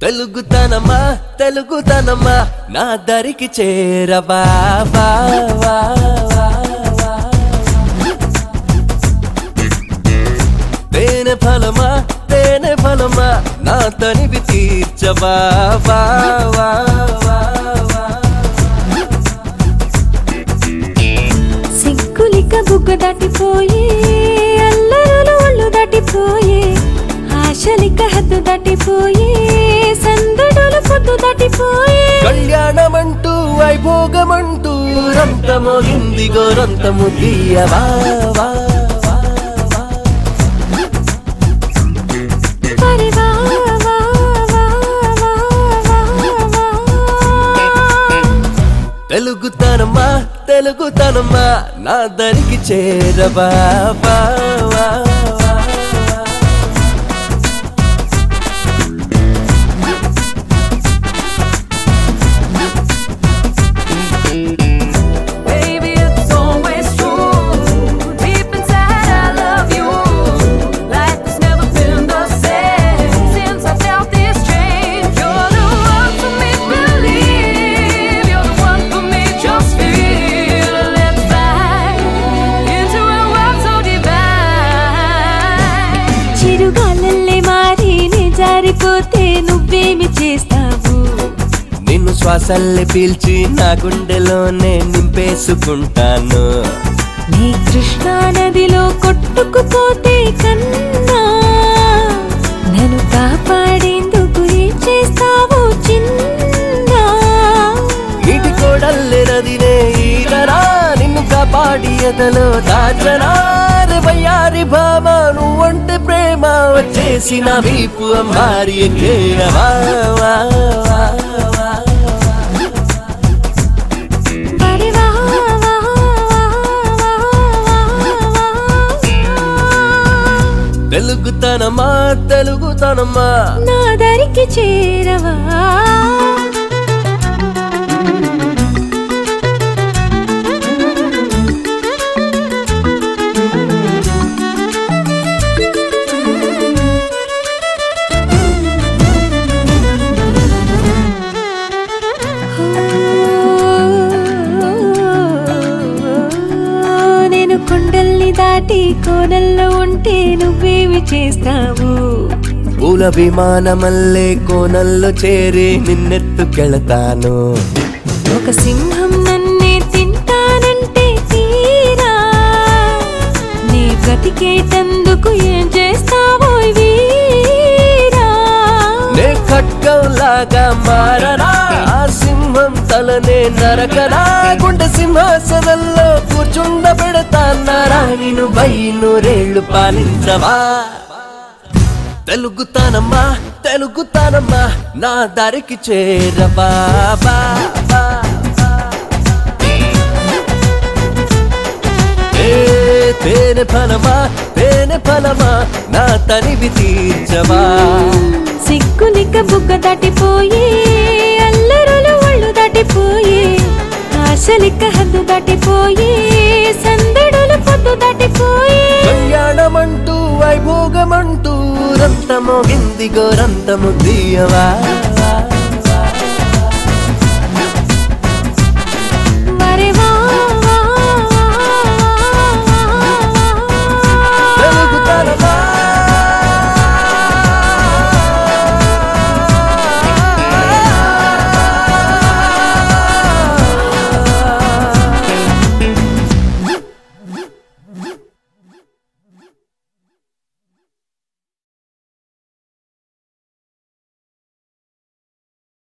తెలుగుతనమా తెలుగుతనమా నా దరికి చేరవా వా, వా, వా, వా. తేనె ఫలమా తేనె ఫలమా నా తనివి తీర్చవా వా, వా, వా, వా. సిగ్గులిక బుగ్గ దాటిపోయే అల్లరులు ఒళ్ళు దాటిపోయే ఆశలిక హద్దు దాటిపోయే సందడులు పొద్దు దాటిపోయే కళ్యాణమంటూ వైభోగమంటూ రంతమోగింది గోరంతము తీయవా వా, వా, వా. మరి వా, వా, వా, వా, వా, వా. తెలుగుతనమా తెలుగుతనమా నా దరికి చేరవా వా, వా, వా, వా. Baby, it's always true. Deep inside, I love you. Life has never been the same since I felt this change. You're the one for me, believe. You're the one for me, just feel. Let's fly into a world so divine. చిరుగాలల్లే మారి నే జారిపోతే నువ్వేమి చేస్తావు నిన్ను శ్వాసల్ని పీల్చి నా గుండెలోనే నింపేసుకుంటాను నీ కృష్ణా నదిలో కొట్టుకుపోతే కన్నా నన్ను కాపాడేందుకు ఏం చేస్తావు చిన్నా నీటి కోడల్లే నదినే ఈరరా నిన్ను కాపాడి ఎదలో దాచరా వయ్యారి భామ నువ్వంటే ప్రేమ వచ్చేసి నా వీపు అమ్మారి ఎక్కేయవా వా, వా, వా. మరి వా, వా, వా, వా, వా, వా. తెలుగుతనమా తెలుగుతనమా నా దరికి చేరవా నేను కొండల్ని దాటి కోనల్లో ఉంటే నువ్వేమి చేస్తావు పూల విమానమల్లే కోనల్లో చేరి నిన్నెత్తుకెళతాను ఒక సింహం నన్నే తింటానంటే తీరా నీ బ్రతికేటందుకు ఏం చేస్తావో వీరా నే ఖడ్గంలాగా మారనా ఆ సింహం తలనే నరకనా గుండె సింహాసనంలో కూర్చుండ పెడతాన్నారా నేను బయలురేళ్లు పాలించవా తెలుగుతానమ్మా తెలుగుతానమ్మా నా దారికి చేరవా బా, బా, బా. ఏ తేనె ఫలమా తేనె ఫలమా నా తనివి తీర్చవా సిగ్గులిక బుగ్గ దాటిపోయి అల్లరులు ఒళ్ళు దాటిపోయి ఆశలిక హద్దు దాటిపోయి సందడులు పొద్దు దాటిపోయి కళ్యాణమంటూ వైభోగమంటూ రంతమోగింది గోరంతము తీయవా